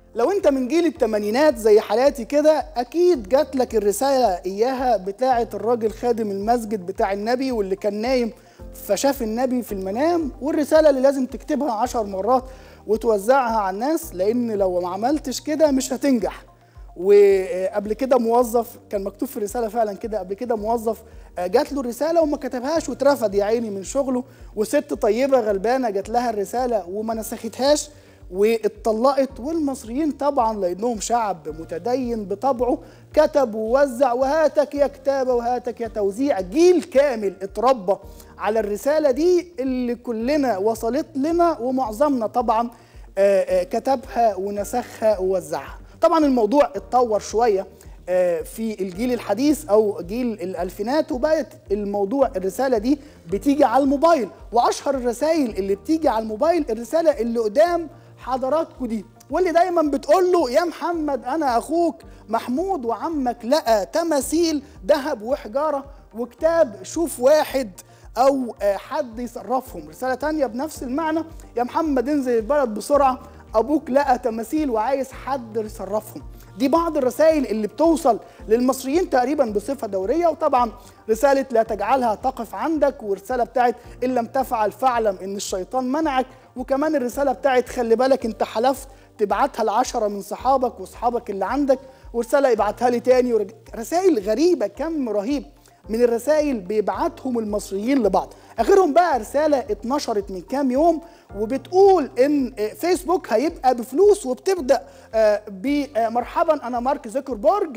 لو انت من جيل التمانينات زي حالاتي كده اكيد جات لك الرساله اياها بتاعه الراجل خادم المسجد بتاع النبي واللي كان نايم فشاف النبي في المنام والرساله اللي لازم تكتبها عشر مرات وتوزعها على الناس لان لو ما عملتش كده مش هتنجح وقبل كده موظف كان مكتوب في الرساله فعلا كده قبل كده موظف جات له الرساله وما كتبهاش واترفض يا عيني من شغله وست طيبه غلبانه جات لها الرساله وما نسختهاش واتطلقت والمصريين طبعا لانهم شعب متدين بطبعه كتب ووزع وهاتك يا كتابه وهاتك يا توزيع جيل كامل اتربى على الرساله دي اللي كلنا وصلت لنا ومعظمنا طبعا آآ آآ كتبها ونسخها ووزعها طبعا الموضوع اتطور شويه في الجيل الحديث او جيل الالفينات وبقت الموضوع الرساله دي بتيجي على الموبايل واشهر الرسائل اللي بتيجي على الموبايل الرساله اللي قدام حضراتكم دي واللي دايما بتقول له يا محمد انا اخوك محمود وعمك لقى تماثيل ذهب وحجاره وكتاب شوف واحد او حد يصرفهم رساله تانية بنفس المعنى يا محمد انزل البلد بسرعه ابوك لقى تماثيل وعايز حد يصرفهم دي بعض الرسائل اللي بتوصل للمصريين تقريبا بصفه دوريه وطبعا رساله لا تجعلها تقف عندك ورساله بتاعت ان لم تفعل فاعلم ان الشيطان منعك وكمان الرساله بتاعت خلي بالك انت حلفت تبعتها لعشرة من صحابك واصحابك اللي عندك ورساله ابعتها لي تاني ورج... رسائل غريبه كم رهيب من الرسائل بيبعتهم المصريين لبعض اخرهم بقى رساله اتنشرت من كام يوم وبتقول ان فيسبوك هيبقى بفلوس وبتبدا بمرحبا انا مارك زوكربيرج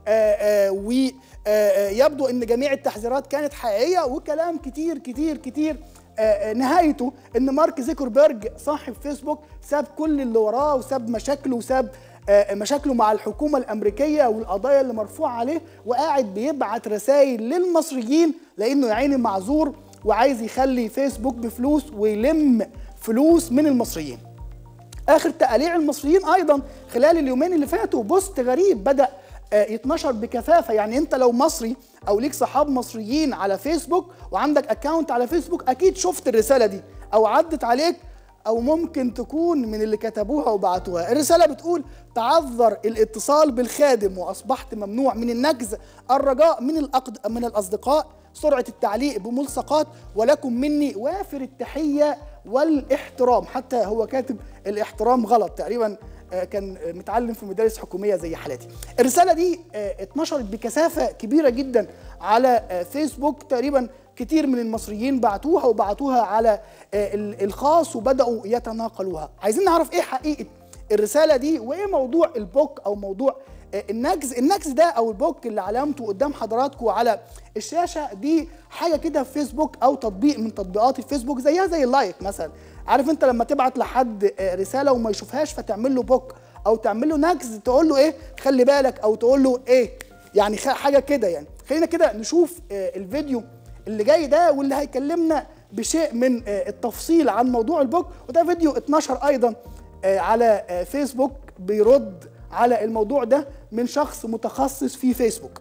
ويبدو ان جميع التحذيرات كانت حقيقيه وكلام كتير كتير كتير نهايته ان مارك زيكربيرج صاحب فيسبوك ساب كل اللي وراه وساب مشاكله وساب مشاكله مع الحكومه الامريكيه والقضايا اللي مرفوعه عليه وقاعد بيبعت رسائل للمصريين لانه يا عيني معذور وعايز يخلي فيسبوك بفلوس ويلم فلوس من المصريين. اخر تقاليع المصريين ايضا خلال اليومين اللي فاتوا بوست غريب بدا يتنشر بكثافه يعني انت لو مصري او ليك صحاب مصريين على فيسبوك وعندك اكونت على فيسبوك اكيد شفت الرساله دي او عدت عليك او ممكن تكون من اللي كتبوها وبعتوها الرساله بتقول تعذر الاتصال بالخادم واصبحت ممنوع من النجز الرجاء من الأقد... من الاصدقاء سرعه التعليق بملصقات ولكم مني وافر التحيه والاحترام حتى هو كاتب الاحترام غلط تقريبا كان متعلم في مدارس حكوميه زي حالاتي. الرساله دي اتنشرت بكثافه كبيره جدا على فيسبوك تقريبا كتير من المصريين بعتوها وبعتوها على الخاص وبداوا يتناقلوها. عايزين نعرف ايه حقيقه الرساله دي وايه موضوع البوك او موضوع النجز النجز ده او البوك اللي علامته قدام حضراتكم على الشاشه دي حاجه كده في فيسبوك او تطبيق من تطبيقات الفيسبوك زيها زي اللايك مثلا عارف انت لما تبعت لحد رساله وما يشوفهاش فتعمل له بوك او تعمل له نجز تقول له ايه خلي بالك او تقول له ايه يعني حاجه كده يعني خلينا كده نشوف الفيديو اللي جاي ده واللي هيكلمنا بشيء من التفصيل عن موضوع البوك وده فيديو اتنشر ايضا على فيسبوك بيرد على الموضوع ده من شخص متخصص في فيسبوك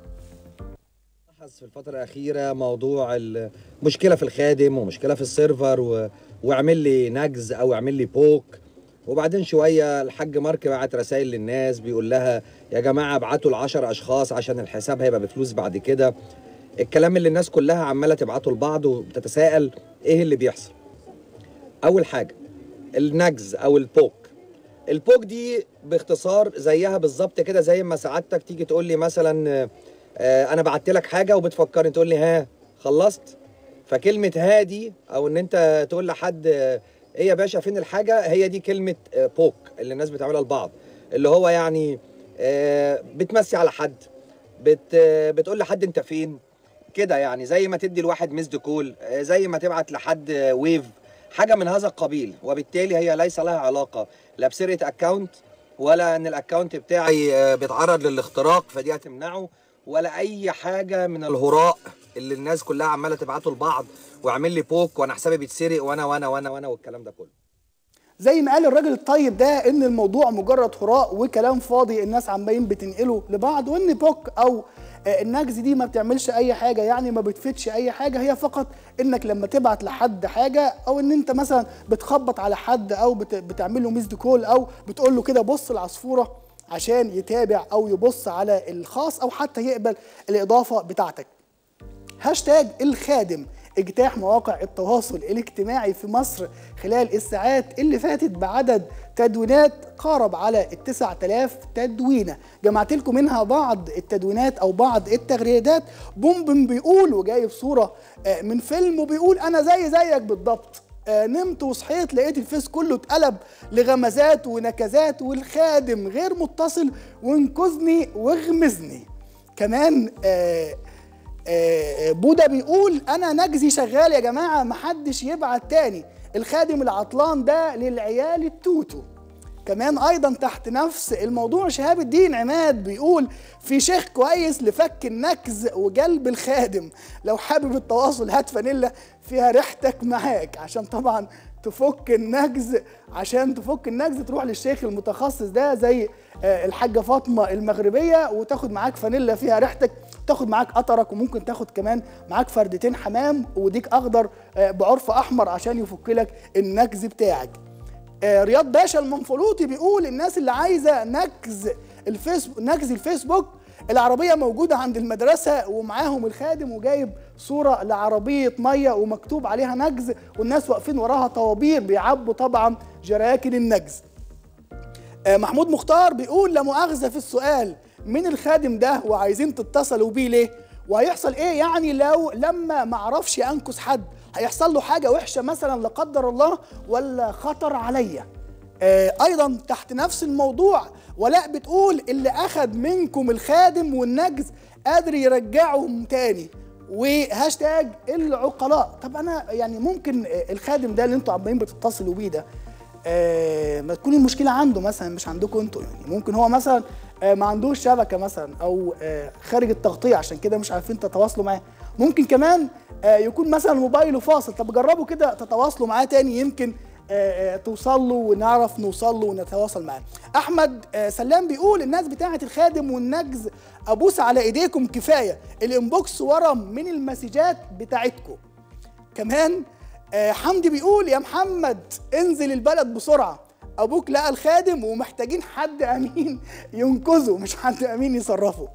في الفترة الأخيرة موضوع المشكلة في الخادم ومشكلة في السيرفر و... واعمل لي نجز أو اعمل لي بوك وبعدين شوية الحاج مارك بعت رسائل للناس بيقول لها يا جماعة ابعتوا لعشر أشخاص عشان الحساب هيبقى بفلوس بعد كده الكلام اللي الناس كلها عمالة تبعته لبعض وبتتساءل إيه اللي بيحصل أول حاجة النجز أو البوك البوك دي باختصار زيها بالظبط كده زي ما سعادتك تيجي تقول لي مثلا آه انا بعت لك حاجه وبتفكرني تقول لي ها خلصت فكلمه ها دي او ان انت تقول لحد آه ايه يا باشا فين الحاجه هي دي كلمه آه بوك اللي الناس بتعملها لبعض اللي هو يعني بتمسي على حد بت بتقول لحد انت فين كده يعني زي ما تدي لواحد مسد كول زي ما تبعت لحد ويف حاجه من هذا القبيل وبالتالي هي ليس لها علاقه لا بسرقه اكونت ولا ان الاكونت بتاعي بيتعرض للاختراق فدي هتمنعه ولا اي حاجه من الهراء اللي الناس كلها عماله تبعته لبعض واعمل لي بوك وانا حسابي بيتسرق وانا وانا وانا وانا والكلام ده كله زي ما قال الراجل الطيب ده ان الموضوع مجرد هراء وكلام فاضي الناس عمالين بتنقله لبعض وان بوك او آه، النجز دي ما بتعملش اي حاجه يعني ما بتفيدش اي حاجه هي فقط انك لما تبعت لحد حاجه او ان انت مثلا بتخبط على حد او بت- بتعمل له ميسد كول او بتقول له كده بص العصفوره عشان يتابع او يبص على الخاص او حتى يقبل الاضافه بتاعتك هاشتاج الخادم اجتاح مواقع التواصل الاجتماعي في مصر خلال الساعات اللي فاتت بعدد تدوينات قارب على ال 9000 تدوينه جمعت لكم منها بعض التدوينات او بعض التغريدات بومبم بيقول وجايب صوره آه، من فيلم وبيقول انا زي زيك بالضبط آه، نمت وصحيت لقيت الفيس كله اتقلب لغمزات ونكزات والخادم غير متصل وانقذني واغمزني كمان آه آه، بودا بيقول انا نجزي شغال يا جماعه محدش يبعت تاني الخادم العطلان ده للعيال التوتو كمان ايضا تحت نفس الموضوع شهاب الدين عماد بيقول في شيخ كويس لفك النكز وجلب الخادم لو حابب التواصل هات فانيلا فيها ريحتك معاك عشان طبعا تفك النجز عشان تفك النجز تروح للشيخ المتخصص ده زي آه، الحاجه فاطمه المغربيه وتاخد معاك فانيلا فيها ريحتك تاخد معاك قطرك وممكن تاخد كمان معاك فردتين حمام وديك اخضر آه، بعرف احمر عشان يفك لك النجز بتاعك آه، رياض باشا المنفلوطي بيقول الناس اللي عايزه نكز الفيسبوك نكز الفيسبوك العربيه موجوده عند المدرسه ومعاهم الخادم وجايب صوره لعربيه ميه ومكتوب عليها نجز والناس واقفين وراها طوابير بيعبوا طبعا جراكن النجز آه، محمود مختار بيقول لا مؤاخذه في السؤال مين الخادم ده وعايزين تتصلوا بيه ليه وهيحصل ايه يعني لو لما ما اعرفش انكس حد هيحصل له حاجه وحشه مثلا لا قدر الله ولا خطر عليا آه، ايضا تحت نفس الموضوع ولاء بتقول اللي اخد منكم الخادم والنجز قادر يرجعهم تاني وهاشتاج العقلاء طب انا يعني ممكن آه، الخادم ده اللي انتوا عمالين بتتصلوا بيه ده آه، ما تكون المشكله عنده مثلا مش عندكم انتوا يعني ممكن هو مثلا آه، ما عندوش شبكه مثلا او آه، خارج التغطيه عشان كده مش عارفين تتواصلوا معاه ممكن كمان آه، يكون مثلا موبايله فاصل طب جربوا كده تتواصلوا معاه تاني يمكن آه، آه، توصل له ونعرف نوصل له ونتواصل معاه احمد آه، سلام بيقول الناس بتاعه الخادم والنجز ابوس على ايديكم كفايه الانبوكس ورم من المسجات بتاعتكم كمان آه، حمدي بيقول يا محمد انزل البلد بسرعه ابوك لقى الخادم ومحتاجين حد امين ينقذه مش حد امين يصرفه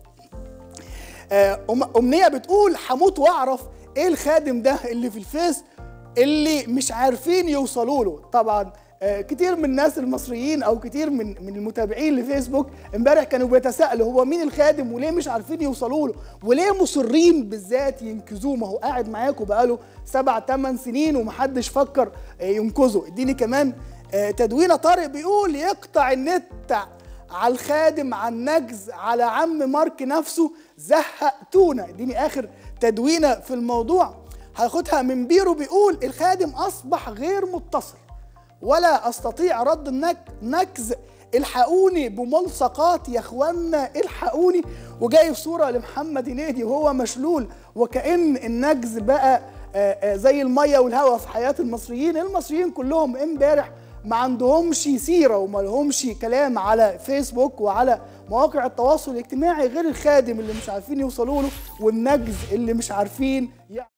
آه، أم- امنيه بتقول هموت واعرف ايه الخادم ده اللي في الفيس اللي مش عارفين يوصلوا له طبعا آه، كتير من الناس المصريين او كتير من من المتابعين لفيسبوك امبارح كانوا بيتساءلوا هو مين الخادم وليه مش عارفين يوصلوا له وليه مصرين بالذات ينقذوه ما هو قاعد معاكم بقاله سبع ثمان سنين ومحدش فكر آه، ينقذه اديني كمان آه، تدوينه طارق بيقول يقطع النت على الخادم على النجز على عم مارك نفسه زهقتونا اديني اخر تدوينه في الموضوع هاخدها من بيرو بيقول الخادم اصبح غير متصل ولا استطيع رد النك نكز الحقوني بملصقات يا اخوانا الحقوني وجايب صوره لمحمد هنيدي وهو مشلول وكأن النجز بقى آه، آه، زي الميه والهواء في حياه المصريين المصريين كلهم امبارح ما عندهمش سيره وما لهمش كلام على فيسبوك وعلى مواقع التواصل الاجتماعي غير الخادم اللي مش عارفين يوصلوا له والنجز اللي مش عارفين